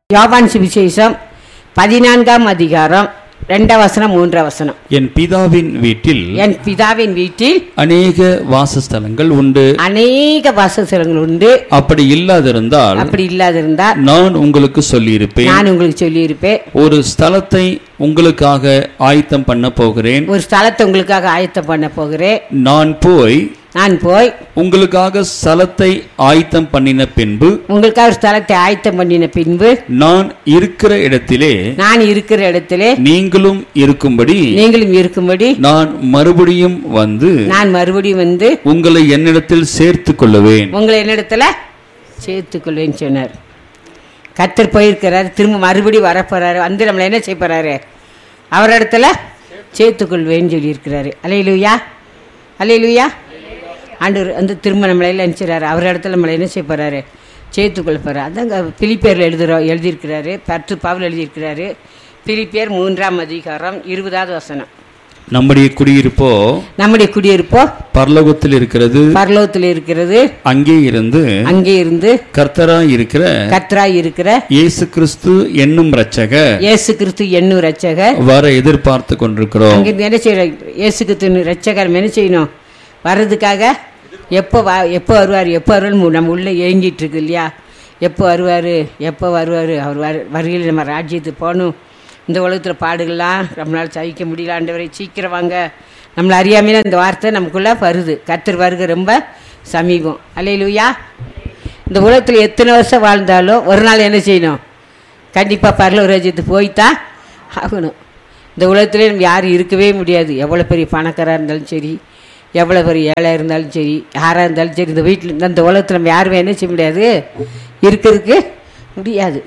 யோவான் சுவிசேஷம் பதினான்காம் அதிகாரம் ரெண்டாம் வசனம் மூன்றாம் வசனம் என் பிதாவின் வீட்டில் என் பிதாவின் வீட்டில் அநேக வாசஸ்தலங்கள் உண்டு அநேக வாசஸ்தலங்கள் உண்டு அப்படி இல்லாதிருந்தால் அப்படி இல்லாதிருந்தால் நான் உங்களுக்கு சொல்லியிருப்பேன் நான் உங்களுக்கு சொல்லியிருப்பேன் ஒரு ஸ்தலத்தை உங்களுக்காக ஆயத்தம் பண்ண போகிறேன் ஒரு ஸ்தலத்தை உங்களுக்காக ஆயத்தம் பண்ண போகிறேன் நான் போய் நான் போய் உங்களுக்காக ஸ்தலத்தை ஆயத்தம் பண்ணின பின்பு உங்களுக்காக ஒரு ஸ்தலத்தை ஆயத்தம் பண்ணின பின்பு நான் இருக்கிற இடத்திலே நான் இருக்கிற இடத்திலே நீங்களும் இருக்கும்படி நீங்களும் இருக்கும்படி நான் மறுபடியும் வந்து நான் மறுபடியும் வந்து உங்களை என்னிடத்தில் சேர்த்துக் கொள்ளுவேன் உங்களை என்னிடத்துல சேர்த்துக்கொள்வேன்னு சொன்னார் கத்தர் போயிருக்கிறார் திரும்ப மறுபடியும் வரப்போறாரு வந்து நம்மளை என்ன செய்ய போறாரு அவர் இடத்துல சேர்த்துக்கொள்வேன்னு சொல்லியிருக்கிறாரு அலையிலுயா அலையிலுயா ஆண்டவர் வந்து திரும்ப நம்மளை எல்லாம் நினச்சிறாரு அவர் இடத்துல நம்மளை என்ன செய்ய போறாரு சேர்த்துக்கொள்ள போறாரு அதாங்க பிலிப்பேரில் எழுதுகிறோம் எழுதியிருக்கிறாரு பத்து பாவில் எழுதியிருக்கிறாரு பிலிப்பேர் மூன்றாம் அதிகாரம் இருபதாவது வசனம் நம்முடைய குடியிருப்போ நம்முடைய குடியிருப்போ பரலோகத்தில் இருக்கிறது பரலோகத்தில் இருக்கிறது அங்கே இருந்து அங்கே இருந்து கர்த்தராய் இருக்கிற கத்ராய் இருக்கிற இயேசு கிறிஸ்து என்னும் ரட்சகர் இயேசு கிறிஸ்து என்னும் ரட்சகர் வர எதிர்பார்த்து கொண்டிருக்கிறோம் அங்கிருந்து என்ன செய்யணும் இயேசு கிறிஸ்து ரட்சகர் என்ன செய்யணும் வர்றதுக்காக எப்போ வா எப்போ வருவார் எப்போ வருவார் நம்ம உள்ளே ஏங்கிட்டு இருக்கு இல்லையா எப்போ வருவார் எப்போ வருவார் அவர் வர வருகையில் நம்ம ராஜ்யத்துக்கு போகணும் இந்த உலகத்தில் பாடுகள்லாம் நம்மளால் சகிக்க முடியல ஆண்டவரை சீக்கிரம் வாங்க நம்மளை அறியாமையில இந்த வார்த்தை நமக்குள்ளே வருது கத்தர் வருகை ரொம்ப சமீபம் அல்லையிலுயா இந்த உலகத்தில் எத்தனை வருஷம் வாழ்ந்தாலும் ஒரு நாள் என்ன செய்யணும் கண்டிப்பாக பரலூர் ராஜ்யத்துக்கு போய்த்தான் ஆகணும் இந்த உலகத்திலே நம்ம யாரும் இருக்கவே முடியாது எவ்வளோ பெரிய பணக்காராக இருந்தாலும் சரி எவ்வளோ பெரிய ஏழை இருந்தாலும் சரி யாராக இருந்தாலும் சரி இந்த வீட்டில் இந்த இந்த உலகத்தில் நம்ம யாருமே என்ன செய்ய முடியாது இருக்கிறதுக்கு முடியாது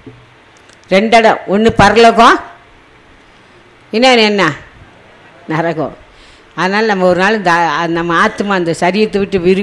ரெண்டு இடம் ஒன்று பரலோகம் இன்னொன்று என்ன நரகம் அதனால் நம்ம ஒரு நாள் இந்த நம்ம ஆத்மா அந்த சரீரத்தை விட்டு விரு